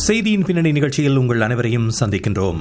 செய்தியின் பின்னணி நிகழ்ச்சியில் உங்கள் அனைவரையும் சந்திக்கின்றோம்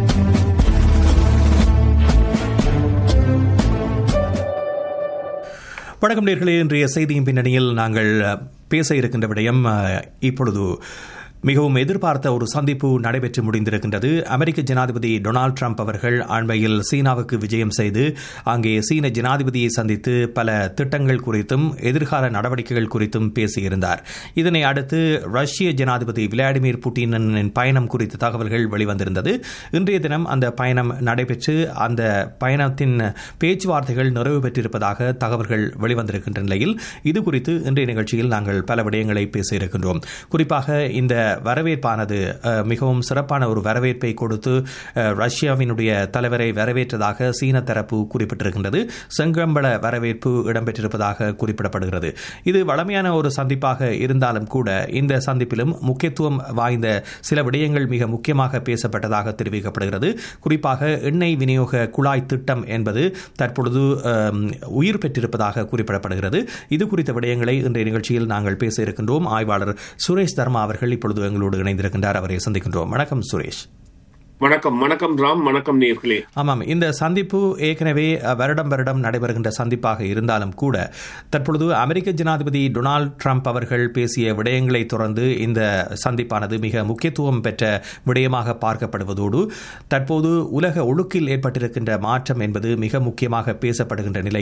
வணக்கம் நேர்களே இன்றைய செய்தியின் பின்னணியில் நாங்கள் பேச இருக்கின்ற விடயம் இப்பொழுது மிகவும் எதிர்பார்த்த ஒரு சந்திப்பு நடைபெற்று முடிந்திருக்கின்றது அமெரிக்க ஜனாதிபதி டொனால்டு டிரம்ப் அவர்கள் அண்மையில் சீனாவுக்கு விஜயம் செய்து அங்கே சீன ஜனாதிபதியை சந்தித்து பல திட்டங்கள் குறித்தும் எதிர்கால நடவடிக்கைகள் குறித்தும் பேசியிருந்தார் இதனை அடுத்து ரஷ்ய ஜனாதிபதி விளாடிமிர் புட்டினின் பயணம் குறித்த தகவல்கள் வெளிவந்திருந்தது இன்றைய தினம் அந்த பயணம் நடைபெற்று அந்த பயணத்தின் பேச்சுவார்த்தைகள் நிறைவு பெற்றிருப்பதாக தகவல்கள் வெளிவந்திருக்கின்ற நிலையில் இது குறித்து இன்றைய நிகழ்ச்சியில் நாங்கள் பல விடயங்களை பேச இருக்கின்றோம் குறிப்பாக இந்த வரவேற்பானது மிகவும் சிறப்பான ஒரு வரவேற்பை கொடுத்து ரஷ்யாவினுடைய தலைவரை வரவேற்றதாக சீன தரப்பு குறிப்பிட்டிருக்கின்றது செங்கம்பள வரவேற்பு இடம்பெற்றிருப்பதாக குறிப்பிடப்படுகிறது இது வளமையான ஒரு சந்திப்பாக இருந்தாலும் கூட இந்த சந்திப்பிலும் முக்கியத்துவம் வாய்ந்த சில விடயங்கள் மிக முக்கியமாக பேசப்பட்டதாக தெரிவிக்கப்படுகிறது குறிப்பாக எண்ணெய் விநியோக குழாய் திட்டம் என்பது தற்பொழுது உயிர் பெற்றிருப்பதாக குறிப்பிடப்படுகிறது இது குறித்த விடயங்களை இன்றைய நிகழ்ச்சியில் நாங்கள் பேச இருக்கின்றோம் ஆய்வாளர் சுரேஷ் தர்மா அவர்கள் இப்பொழுது எங்களோடு இணைந்திருக்கின்றார் அவரை சந்திக்கின்றோம் வணக்கம் சுரேஷ் வணக்கம் வணக்கம் ராம் வணக்கம் நேர்களே ஆமாம் இந்த சந்திப்பு ஏற்கனவே வருடம் வருடம் நடைபெறுகின்ற சந்திப்பாக இருந்தாலும் கூட தற்பொழுது அமெரிக்க ஜனாதிபதி டொனால்டு ட்ரம்ப் அவர்கள் பேசிய விடயங்களை தொடர்ந்து இந்த சந்திப்பானது மிக முக்கியத்துவம் பெற்ற விடயமாக பார்க்கப்படுவதோடு தற்போது உலக ஒழுக்கில் ஏற்பட்டிருக்கின்ற மாற்றம் என்பது மிக முக்கியமாக பேசப்படுகின்ற நிலை